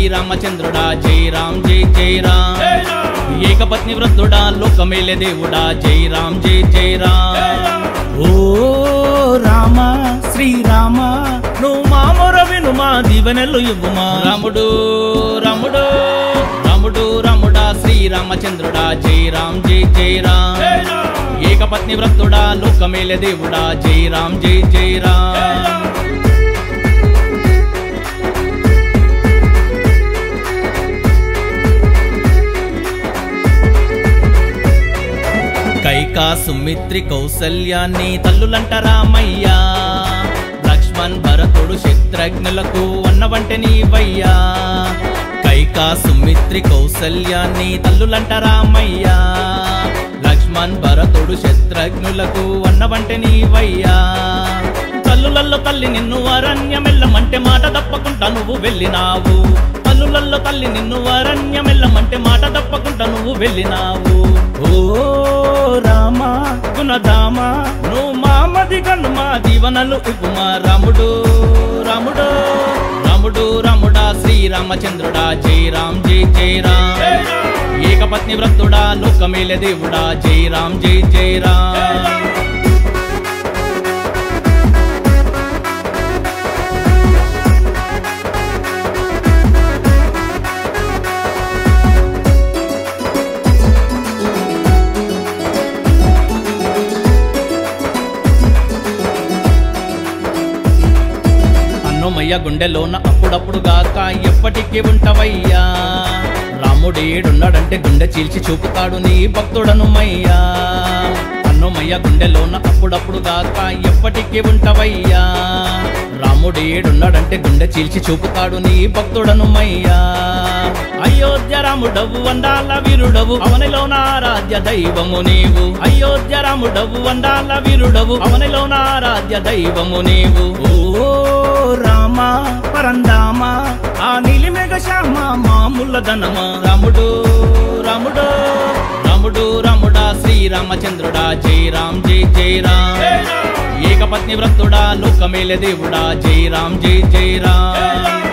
శ్రీరామచంద్రుడా జై రామ్ జై జై రామ్ ఏకపత్ని వృద్ధుడా లోకమేలే దేవుడా జై రామ్ జై జై రామ్ ఓ రామ శ్రీరామ నువ్వు మా మొర విను మా దీవెనలు ఇవ్వుమా రాముడు రాముడు రాముడు రాముడా శ్రీరామచంద్రుడా జై రామ్ జై జై రామ్ ఏకపత్ని వ్రతుడా లోకమేలే దేవుడా జై రామ్ జై జై రామ్ కైకా సుమిత్రి కౌసల్యాన్ని తల్లులంట రామయ్యా లక్ష్మణ్ భరతుడు శత్రుఘ్నులకు అన్నవంటే నీవయ్యా కైకా సుమిత్రి కౌసల్యాన్ని తల్లులంట రామయ్యా లక్ష్మణ్ భరతుడు శత్రుఘ్నులకు అన్నవంటే నీవయ్యా తల్లులల్లో తల్లి నిన్ను అరణ్యమెల్లమంటే మాట తప్పకుండా నువ్వు వెళ్ళినావు తల్లులల్లో తల్లి నిన్ను అరణ్యమెల్లమంటే మాట తప్పకుండా నువ్వు వెళ్ళినావు ఓ రామా గుణదామా నువ్వు మామది కన్ను మా దీవనలు ఇవ్వుమా రాముడు రాముడు రాముడు రాముడా శ్రీరామచంద్రుడా జై రామ్ జై జై రామ్ ఏకపత్ని వ్రతుడా లోకమేలే దేవుడా జై రామ్ జై జై రామ్ అన్నమయ్య గుండెలోన అప్పుడప్పుడు గాక ఎప్పటికీ ఉంటవయ్యా రాముడేడున్నాడంటే గుండె చీల్చి చూపుతాడు నీ భక్తుడను మయ్యా అన్నమయ్య గుండెలోన అప్పుడప్పుడు గాక ఎప్పటికీ ఉంటవయ్యా రాముడేడున్నాడంటే గుండె చీల్చి చూపుతాడు నీ భక్తుడను మయ్యా అయోధ్య రాముడవు వందాల వీరుడవు అవనిలోన ఆరాధ్య దైవము నీవు అయోధ్య రాముడవు వందాల వీరుడవు అవనిలోన ఆరాధ్య దైవము నీవు ఓ రామ పరందామ ఆ నీలిమేఘ శ్యామ మామూల ధనమా రాముడు రాముడు రాముడు రాముడా శ్రీరామచంద్రుడా జై రామ్ జై జై రామ్ ఏకపత్ని వ్రతుడా లోకమేలే దేవుడా జై రామ్ జై జై రామ్